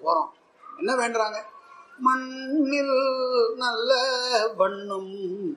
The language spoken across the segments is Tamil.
போறோம் என்ன வேண்டுறாங்க மண்ணில் நல்ல வண்ணம்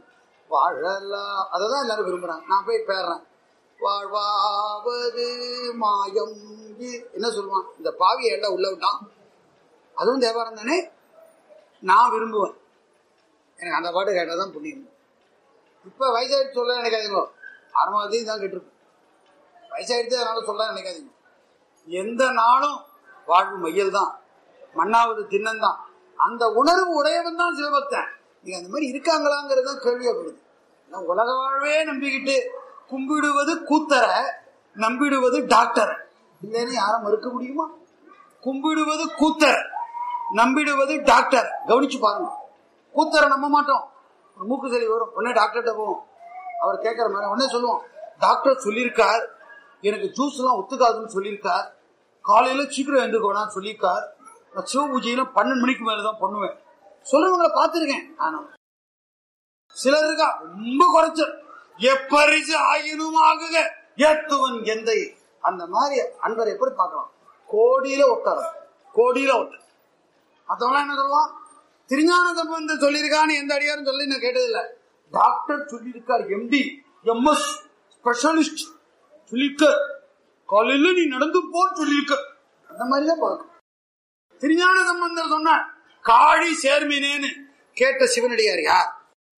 வாழலாம் அததான் எல்லாரும் விரும்புறாங்க நான் போய் பேர்றேன் வாழ்வாவது மாயம் இ- என்ன சொல்லுவான் இந்த பாவியை எல்லாம் உள்ள விட்டான் அதுவும் தேவாரம் தானே நான் விரும்புவேன் எனக்கு அந்த பாட்டு கேட்டால் தான் புண்ணியம் இப்போ வயசாயிட்டு சொல்ல நினைக்காதீங்க ஆரம்பத்தையும் தான் கேட்டிருப்பேன் வயசாயிடுச்சு அதனால சொல்ல நினைக்காதீங்க எந்த நாளும் வாழ்வு மையல் தான் மண்ணாவது தின்னந்தான் அந்த உணர்வு உடையவன் தான் சிவபக்தன் நீங்க அந்த மாதிரி இருக்காங்களாங்கிறது தான் கேள்வியப்படுது நான் உலக வாழ்வே நம்பிக்கிட்டு கும்பிடுவது கூத்தர நம்பிடுவது டாக்டர் இல்லைன்னு யாரும் மறுக்க முடியுமா கும்பிடுவது கூத்தர் நம்பிடுவது டாக்டர் கவனிச்சு பாருங்க கூத்தரை நம்ப மாட்டோம் ஒரு மூக்கு சளி வரும் உடனே டாக்டர்கிட்ட போவோம் அவர் கேட்கற மாதிரி உடனே சொல்லுவோம் டாக்டர் சொல்லியிருக்கார் எனக்கு ஜூஸ் எல்லாம் ஒத்துக்காதுன்னு சொல்லியிருக்கார் காலையில சீக்கிரம் எழுந்துக்கோனா சொல்லியிருக்கார் நான் சிவ பூஜையில பன்னெண்டு மணிக்கு மேல தான் பண்ணுவேன் சொல்றவங்களை பார்த்துருக்கேன் ஆனா சிலர் இருக்கா ரொம்ப குறைச்சல் எப்பரிசு ஆயினும் ஆகுக ஏத்துவன் எந்தை அந்த மாதிரி அன்பரை எப்படி பார்க்கலாம் கோடியில ஒட்டார கோடியில ஒட்ட மத்தவங்க என்ன சொல்லுவான் திருஞான சம்பந்தம் சொல்லியிருக்கான்னு எந்த அடியாரும் சொல்லி நான் கேட்டதில்லை டாக்டர் சொல்லியிருக்கார் எம்டி எம்எஸ் ஸ்பெஷலிஸ்ட் சொல்லியிருக்க காலையில நீ நடந்து போன்னு சொல்லியிருக்க அந்த மாதிரிதான் பார்க்க திருஞான சம்பந்தர் சொன்னார் காழி சேர்மினேன்னு கேட்ட சிவனடியார் யார்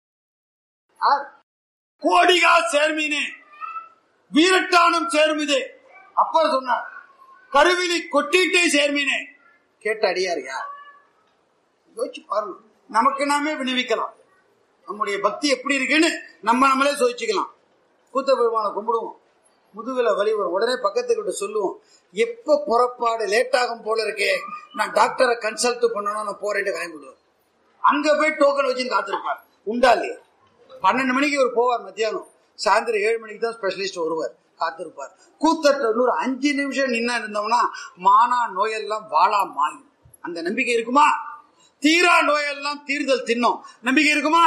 யார் கோடிகா சேர்மினே வீரட்டானம் சேர்மிதே அப்பர் சொன்னார் கருவிலி கொட்டிட்டே சேர்மினே கேட்ட அடியார் யார் யோசிச்சு பாருங்க நமக்கு நாமே விடுவிக்கலாம் நம்முடைய பக்தி எப்படி இருக்குன்னு நம்ம நம்மளே சோதிச்சுக்கலாம் கூத்த பெருமானை கும்பிடுவோம் முதுகுல வலி வரும் உடனே பக்கத்துக்கிட்ட சொல்லுவோம் எப்ப புறப்பாடு லேட் ஆகும் போல இருக்கே நான் டாக்டரை கன்சல்ட் பண்ணணும் நான் போறேன்ட்டு கிளம்பிடுவேன் அங்க போய் டோக்கன் வச்சுன்னு காத்திருப்பார் உண்டா இல்லையா பன்னெண்டு மணிக்கு ஒரு போவார் மத்தியானம் சாயந்தரம் ஏழு மணிக்கு தான் ஸ்பெஷலிஸ்ட் வருவார் காத்திருப்பார் கூத்தட்ட ஒரு அஞ்சு நிமிஷம் நின்னா இருந்தோம்னா மானா நோயெல்லாம் வாழா மாயும் அந்த நம்பிக்கை இருக்குமா தீரா நோயெல்லாம் தீர்தல் தின்னோம் நம்பிக்கை இருக்குமா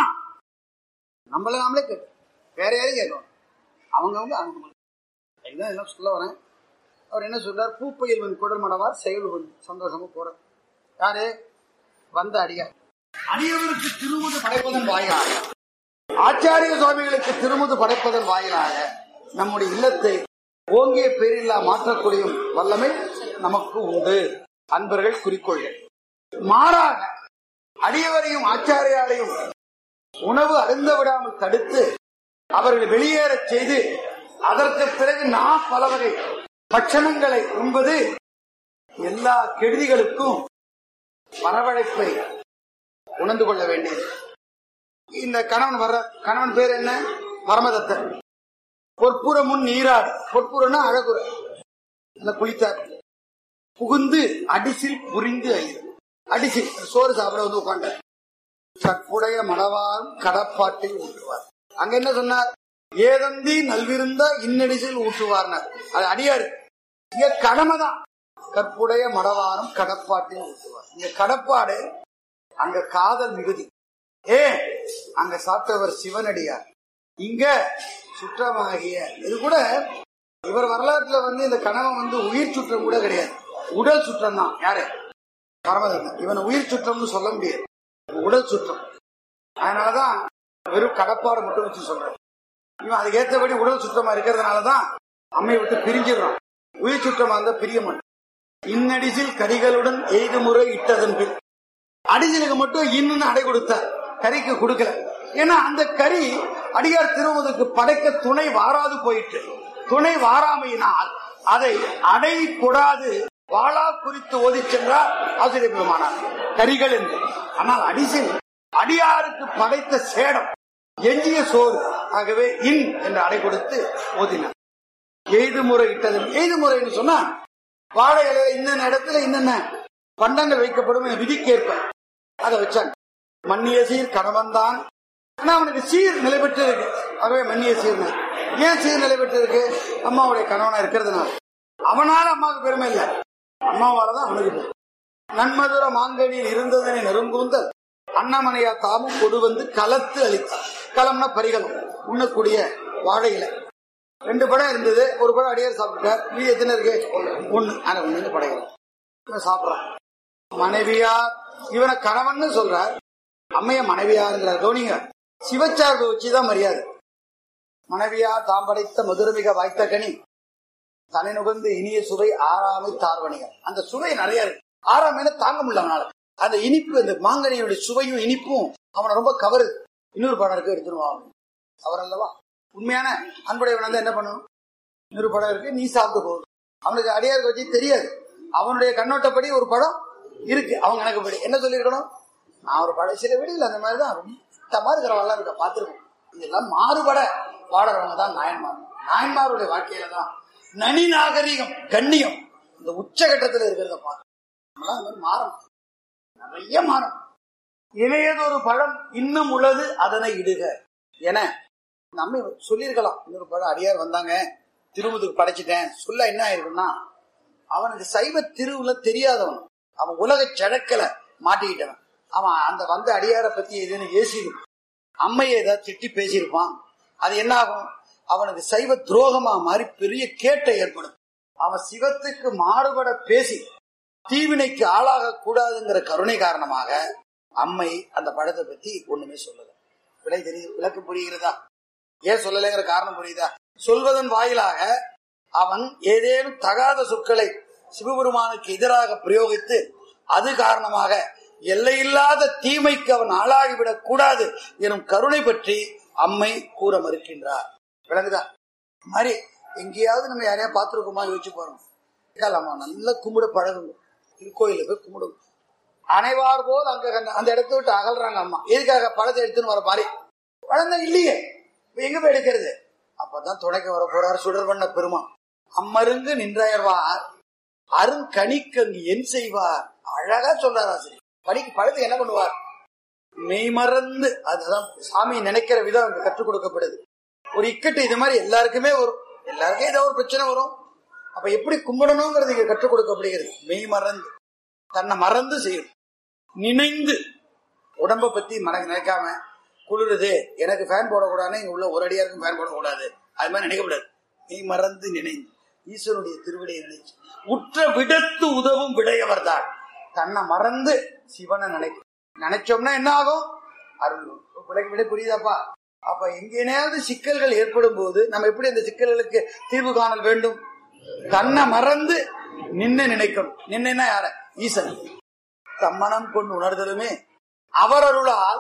நம்மள நாமளே கேட்கும் வேற யாரையும் கேட்கணும் அவங்க வந்து அவங்க இதுதான் எல்லாம் சொல்ல வரேன் அவர் என்ன சொல்றார் பூப்பையில் குடல் மடவார் செயல் வந்து சந்தோஷமா போறார் யாரு வந்த அடியார் அடியவருக்கு திருமுது படைப்பதன் வாயிலாக ஆச்சாரிய சுவாமிகளுக்கு திருமுது படைப்பதன் வாயிலாக நம்முடைய இல்லத்தை ஓங்கிய பேரில்லா மாற்றக்கூடிய வல்லமை நமக்கு உண்டு அன்பர்கள் குறிக்கொள்கள் மாறாக அடியவரையும் ஆச்சாரியாரையும் உணவு அருந்த விடாமல் தடுத்து அவர்கள் வெளியேறச் செய்து அதற்கு பிறகு நாம் பல வகை பட்சணங்களை உண்பது எல்லா கெடுதிகளுக்கும் வரவழைப்பை உணர்ந்து கொள்ள வேண்டியது இந்த கணவன் வர்ற கணவன் பேர் என்ன பரமதத்தன் பொற்புற முன் நீராடு பொற்புறன்னா அழகுற அந்த குளித்தார் புகுந்து அடிசில் புரிந்து ஐயர் அடிசில் சோறு சாப்பிட வந்து உட்காண்ட கற்புடைய மணவாரும் கடப்பாட்டில் ஊற்றுவார் அங்க என்ன சொன்னார் ஏதந்தி நல்விருந்தா இன்னடிசில் ஊற்றுவார்னார் அது அடியாரு இங்க கடமை தான் கற்புடைய மடவாரம் கடப்பாட்டில் ஊற்றுவார் இங்க கடப்பாடு அங்க காதல் மிகுதி ஏ அங்க சாப்பிட்டவர் சிவனடியார் இங்க சுற்றமாகிய இது கூட இவர் வரலாற்றுல வந்து இந்த கணவன் வந்து உயிர் சுற்றம் கூட கிடையாது உடல் சுற்றம் தான் யாரு பரமதன் இவன் உயிர் சுற்றம்னு சொல்ல முடியாது உடல் சுற்றம் அதனாலதான் வெறும் கடப்பாடு மட்டும் வச்சு சொல்றேன் இவன் அதுக்கு ஏற்றபடி உடல் சுற்றமா இருக்கிறதுனாலதான் அம்மையை விட்டு பிரிஞ்சிடறான் உயிர் சுற்றமா இருந்தா பிரிய மாட்டான் இன்னடிசில் கரிகளுடன் எய்து முறை இட்டதன் பின் அடிஜனுக்கு மட்டும் இன்னும் அடை கொடுத்தார் கறிக்கு கொடுக்கல ஏன்னா அந்த கறி அடியார் திருவதுக்கு படைக்க துணை வாராது போயிட்டு துணை வாராமையினால் அதை அடை கொடாது வாளா குறித்து ஓதி சென்றார் ஆசிரியர் பெருமானார் கரிகள் என்று ஆனால் அடிசில் அடியாருக்கு படைத்த சேடம் எஞ்சிய சோறு ஆகவே இன் என்று அடை கொடுத்து ஓதினார் எய்து முறை இட்டது எய்து முறைன்னு சொன்னா வாழை இலையில இன்னென்ன இடத்துல இன்னென்ன பண்டங்கள் வைக்கப்படும் என விதிக்கேற்ப அதை வச்சாங்க மன்னிய சீர் கணவன் தான் ஆனா அவனுக்கு சீர் நிலை பெற்று இருக்கு ஆகவே மன்னிய சீர்னு ஏன் சீர் நிலை பெற்று இருக்கு அம்மாவுடைய கணவனா இருக்கிறதுனால அவனால அம்மாவுக்கு பெருமை இல்லை அம்மாவாலதான் அவனுக்கு பெருமை. நன்மதுர மாங்கனியில் இருந்ததனை நெருங்கூந்தல் அண்ணாமனையா தாமும் கொடு வந்து கலத்து அளித்தார் களம்னா பரிகலம் உண்ணக்கூடிய வாழை இலை ரெண்டு படம் இருந்தது ஒரு படம் அடியார் சாப்பிட்டார் மீதி எத்தனை இருக்கு ஒண்ணு ஆனா ஒண்ணு படைகள் இவன் சாப்பிடறான் மனைவியார் இவனை கணவன்னு சொல்றார் அம்மைய மனைவியாருங்கிறார் கவுனிங்க சிவச்சார்பு வச்சுதான் மரியாதை மனைவியார் தாம் படைத்த மதுரமிக வாய்த்த கனி தலை நுகர்ந்து இனிய சுவை ஆறாமை தார்வணிகர் அந்த சுவை நிறைய இருக்கு ஆறாமையில தாங்க முடியல அவனால அந்த இனிப்பு அந்த மாங்கனியுடைய சுவையும் இனிப்பும் அவனை ரொம்ப கவருது இன்னொரு படம் இருக்கு எடுத்துருவான் அவர் அல்லவா உண்மையான அன்புடையவன் வந்து என்ன பண்ணணும் இன்னொரு படம் இருக்கு நீ சாப்பிட்டு போகுது அவனுக்கு அடியாருக்கு வச்சு தெரியாது அவனுடைய கண்ணோட்டப்படி ஒரு படம் இருக்கு அவங்க கணக்குப்படி என்ன சொல்லியிருக்கணும் நான் ஒரு படம் சில வீடுகள் அந்த மாதிரி தான் ரொம்ப இருக்கிறவெல்லாம் இருக்க பார்த்துருக்கோம் இதெல்லாம் மாறுபட பாடுறவங்க தான் நாயன்மார் நாயன்மாருடைய வாழ்க்கையில தான் நனி நாகரிகம் கண்ணியம் இந்த உச்சகட்டத்தில் இருக்கிறத பார்க்கணும் நம்மளாம் அந்த மாதிரி மாறணும் நிறைய மாறும் இளையதொரு பழம் இன்னும் உள்ளது அதனை இடுக என நம்ம சொல்லியிருக்கலாம் இன்னொரு பழம் அடியார் வந்தாங்க திருமுதுக்கு படைச்சிட்டேன் சொல்ல என்ன ஆயிருக்குன்னா அவனுக்கு சைவ திருவுல தெரியாதவன் அவன் உலக சழக்கல மாட்டிக்கிட்டவன் அவன் அந்த வந்த அடியாரை பத்தி எதுன்னு ஏசியிருப்பான் அம்மையை ஏதாவது திட்டி பேசியிருப்பான் அது என்ன ஆகும் அவனுக்கு சைவ துரோகமா மாறி பெரிய கேட்டை ஏற்படும் அவன் சிவத்துக்கு மாறுபட பேசி தீவினைக்கு ஆளாக கூடாதுங்கிற கருணை காரணமாக அம்மை அந்த படத்தை பத்தி ஒண்ணுமே சொல்லல விலை தெரியுது விளக்கு புரிகிறதா ஏன் சொல்லலைங்கிற காரணம் புரியுதா சொல்வதன் வாயிலாக அவன் ஏதேனும் தகாத சொற்களை சிவபெருமானுக்கு எதிராக பிரயோகித்து அது காரணமாக எல்லையில்லாத தீமைக்கு அவன் ஆளாகிவிடக் கூடாது எனும் கருணை பற்றி அம்மை கூற மறுக்கின்றார் விளங்குதா இந்த மாதிரி எங்கேயாவது நம்ம யாரையா பார்த்துருக்கோமா யோசிச்சு போறோம் கேட்கலாமா நல்ல கும்பிட பழகுங்க திருக்கோயில போய் கும்பிடுங்க அனைவார் போல் அங்க கண்ட- அந்த இடத்த விட்டு அகல்றாங்க அம்மா எதுக்காக பழத்தை எடுத்துன்னு வர மாதிரி பழம் இல்லையே இப்ப எங்க போய் எடுக்கிறது அப்பதான் துணைக்கு வர போறார் சுடர் பண்ண பெருமான் அம்மருங்கு நின்றாயர்வார் அருங்கணிக்கு அங்கு என் செய்வார் அழகா சொல்றார் ஆசிரியர் பணிக்கு பழத்துக்கு என்ன பண்ணுவார் மெய்மறந்து அதுதான் சாமி நினைக்கிற விதம் அங்க கற்றுக் கொடுக்கப்படுது ஒரு இக்கட்டு இது மாதிரி எல்லாருக்குமே வரும் எல்லாருக்கும் ஏதோ ஒரு பிரச்சனை வரும் அப்ப எப்படி கும்பிடணுங்கிறது இங்க கற்றுக் கொடுக்கப்படுகிறது மெய் மறந்து தன்னை மறந்து செய்யணும் நினைந்து உடம்ப பத்தி மனக்கு நினைக்காம குளிருது எனக்கு ஃபேன் போடக்கூடாதுன்னு இங்க உள்ள ஒரு அடியாருக்கும் ஃபேன் போடக்கூடாது அது மாதிரி நினைக்கக்கூடாது மெய் மறந்து நினைந்து ஈஸ்வரனுடைய திருவிடையை நினைச்சு உற்ற விடத்து உதவும் விடையவர் தான் தன்னை மறந்து சிவனை நினைக்கும் நினைச்சோம்னா என்ன ஆகும் அருள் விடைக்கு விட புரியுதாப்பா அப்ப எங்கேனாவது சிக்கல்கள் ஏற்படும் போது நம்ம எப்படி அந்த சிக்கல்களுக்கு தீர்வு காணல் வேண்டும் தன்னை மறந்து நின்னு நினைக்கணும் நின்னா யார ஈசன் தம்மனம் கொண்டு உணர்தலுமே அவர் அருளால்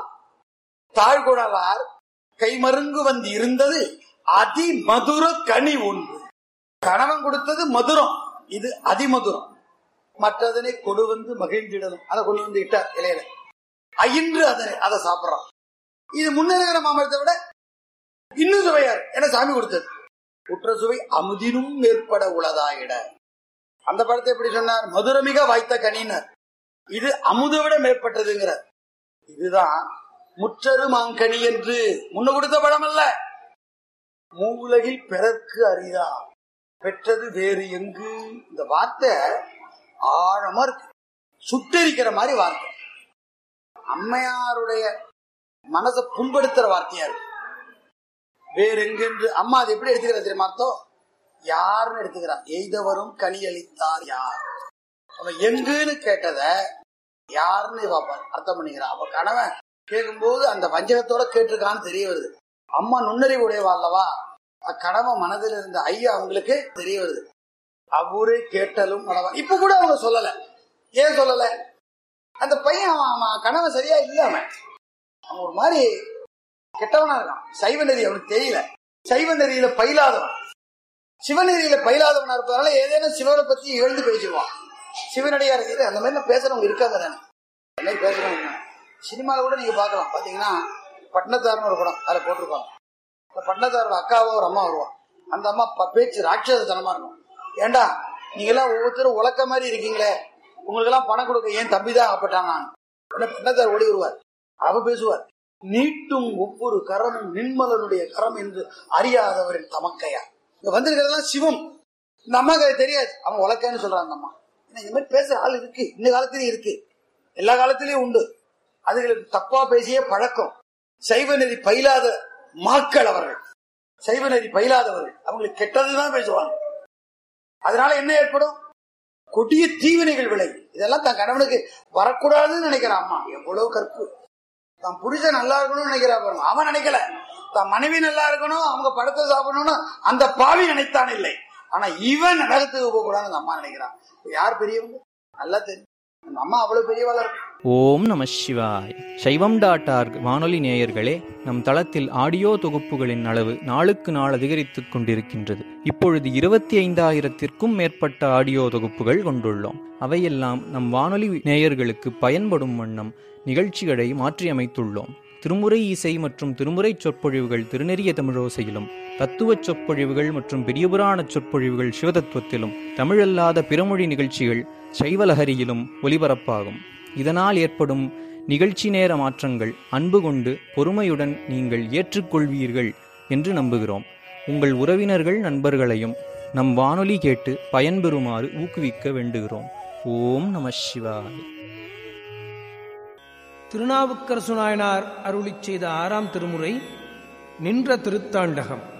தாழ்குழலார் கைமருங்கு வந்து இருந்தது அதி மதுர கனி ஒன்று கணவன் கொடுத்தது மதுரம் இது அதிமதுரம் மற்றதனை கொடு வந்து மகிழ்ந்திடணும் அதை கொண்டு வந்து இட்டார் இலையில அயின்று அதனை அதை சாப்பிடுறான் இது முன்ன இருக்கிற மாமரத்தை விட இன்னும் சுவையா இருக்கு. ஏன்னா சாமி கொடுத்தது குற்ற சுவை அமுதினும் மேற்பட உளதாயிட அந்த படத்தை எப்படி சொன்னார் மதுரமிக வாய்த்த கனினர் இது அமுதை விட மேற்பட்டதுங்கிறார் இதுதான் முற்றரு மாங்கனி என்று முன்ன கொடுத்த படம் அல்ல மூவுலகில் பிறர்க்கு அரிதா பெற்றது வேறு எங்கு இந்த வார்த்தை ஆழமா இருக்கு சுட்டரிக்கிற மாதிரி வார்த்தை அம்மையாருடைய மனசை புண்படுத்துற வார்த்தையா இருக்கு வேற எங்கென்று அம்மா அது எப்படி எடுத்துக்கிற தெரியுமா அர்த்தம் யாருன்னு எடுத்துக்கிறான் எய்தவரும் கனி அளித்தார் யார் அவன் எங்குன்னு கேட்டத யாருன்னு பாப்பார் அர்த்தம் பண்ணிக்கிறான் அப்ப கணவன் கேட்கும்போது அந்த வஞ்சகத்தோட கேட்டிருக்கான்னு தெரிய வருது அம்மா நுண்ணறிவு உடையவா அல்லவா கணவன் மனதில் இருந்த ஐயா அவங்களுக்கு தெரிய வருது அவ்வூரே கேட்டலும் மனவா இப்ப கூட அவங்க சொல்லல ஏன் சொல்லல அந்த பையன் அவன் அவன் கணவன் சரியா இல்ல அவன் அவன் ஒரு மாதிரி கெட்டவனா இருக்கான் சைவ நெறி அவனுக்கு தெரியல சைவ நெறியில பயிலாதவன் சிவநெறியில பயிலாதவனா இருப்பதனால ஏதேனும் சிவனை பத்தி இழந்து பேசிடுவான் சிவனடியா இருக்குது அந்த மாதிரி பேசுறவங்க இருக்காங்க தானே அந்த மாதிரி பேசுறவங்க சினிமால கூட நீங்க பார்க்கலாம் பாத்தீங்கன்னா பட்னத்தார்னு ஒரு படம் அதுல போட்டிருப்பாங்க இந்த பட்னத்தாரோட அக்காவோ ஒரு அம்மா வருவான் அந்த அம்மா ப- பேச்சு ராட்சசத்தனமா இருக்கும் ஏண்டா நீங்க எல்லாம் ஒவ்வொருத்தரும் உலக்க மாதிரி இருக்கீங்களே உங்களுக்கு எல்லாம் பணம் கொடுக்க ஏன் தம்பி தான் ஆகப்பட்டான் நான் உடனே பட்னத்தார் ஓடி வருவார் அவ பேசுவார் நீட்டும் ஒவ்வொரு கரமும் நின்மலனுடைய கரம் என்று அறியாதவரின் தமக்கையா இங்க வந்திருக்கிறதெல்லாம் சிவம் இந்த அம்மாக்கு அது தெரியாது அவன் உலக்கன்னு சொல்றான் அந்த அம்மா ஏன்னா இந்த மாதிரி பேசுற ஆள் இருக்கு இந்த காலத்திலயும் இருக்கு எல்லா காலத்திலயும் உண்டு அதுகளுக்கு தப்பா பேசிய பழக்கம் சைவ நெறி பயிலாத மாக்கள் அவர்கள் சைவ நெறி பயிலாதவர்கள் அவங்களுக்கு கெட்டதுதான் பேசுவாங்க அதனால என்ன ஏற்படும் கொடிய தீவினைகள் விளை இதெல்லாம் தன் கணவனுக்கு வரக்கூடாதுன்னு நினைக்கிற அம்மா எவ்வளவு கற்பு தான் புருஷன் நல்லா இருக்கணும்னு நினைக்கிறா பாருங்க அவன் நினைக்கல தான் மனைவி நல்லா இருக்கணும் அவங்க படத்தை சாப்பிடணும்னு அந்த பாவி நினைத்தான் இல்லை ஆனா இவன் நரகத்துக்கு போக கூடாதுன்னு அந்த அம்மா நினைக்கிறான் இப்ப யார் பெரியவங்க நல்லா தெரியும் அந்த அம்மா அவ்வளவு பெரியவளா இருக்கு ஓம் நம சிவாய் சைவம் டாட் ஆர்க் வானொலி நேயர்களே நம் தளத்தில் ஆடியோ தொகுப்புகளின் அளவு நாளுக்கு நாள் அதிகரித்துக் கொண்டிருக்கின்றது இப்பொழுது இருபத்தி ஐந்தாயிரத்திற்கும் மேற்பட்ட ஆடியோ தொகுப்புகள் கொண்டுள்ளோம் அவையெல்லாம் நம் வானொலி நேயர்களுக்கு பயன்படும் வண்ணம் நிகழ்ச்சிகளை மாற்றியமைத்துள்ளோம் திருமுறை இசை மற்றும் திருமுறை சொற்பொழிவுகள் திருநெறிய தமிழோசையிலும் தத்துவச் சொற்பொழிவுகள் மற்றும் பெரியபுராண சொற்பொழிவுகள் சிவதத்துவத்திலும் தமிழல்லாத பிறமொழி நிகழ்ச்சிகள் சைவலஹரியிலும் ஒலிபரப்பாகும் இதனால் ஏற்படும் நிகழ்ச்சி நேர மாற்றங்கள் அன்பு கொண்டு பொறுமையுடன் நீங்கள் ஏற்றுக்கொள்வீர்கள் என்று நம்புகிறோம் உங்கள் உறவினர்கள் நண்பர்களையும் நம் வானொலி கேட்டு பயன்பெறுமாறு ஊக்குவிக்க வேண்டுகிறோம் ஓம் நம சிவாய் திருநாவுக்கரசு நாயனார் அருளிச் செய்த ஆறாம் திருமுறை நின்ற திருத்தாண்டகம்